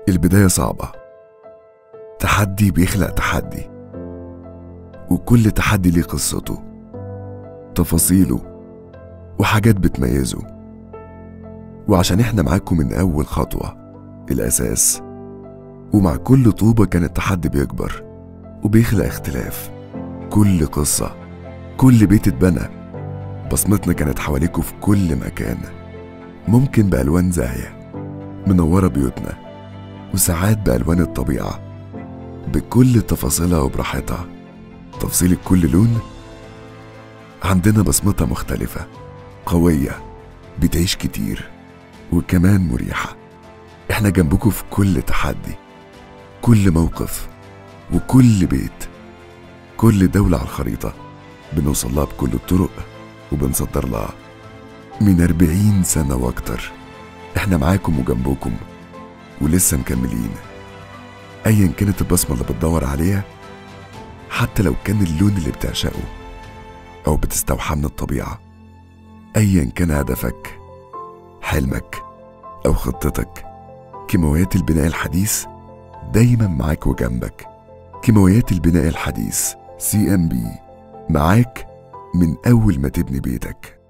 البداية صعبة تحدي بيخلق تحدي وكل تحدي ليه قصته تفاصيله وحاجات بتميزه وعشان احنا معاكم من أول خطوة الأساس ومع كل طوبة كان التحدي بيكبر وبيخلق اختلاف كل قصة كل بيت اتبنى بصمتنا كانت حواليكوا في كل مكان ممكن بألوان زاهية منورة بيوتنا وساعات بألوان الطبيعة بكل تفاصيلها وبراحتها تفصيل كل لون عندنا بصمتها مختلفة قوية بتعيش كتير وكمان مريحة احنا جنبكم في كل تحدي كل موقف وكل بيت كل دولة على الخريطة بنوصل لها بكل الطرق وبنصدر لها من أربعين سنة وأكتر احنا معاكم وجنبكم ولسه مكملين أيا كانت البصمة اللي بتدور عليها حتى لو كان اللون اللي بتعشقه أو بتستوحى من الطبيعة أيا كان هدفك حلمك أو خطتك كيماويات البناء الحديث دايما معاك وجنبك كيماويات البناء الحديث سي ام بي معاك من أول ما تبني بيتك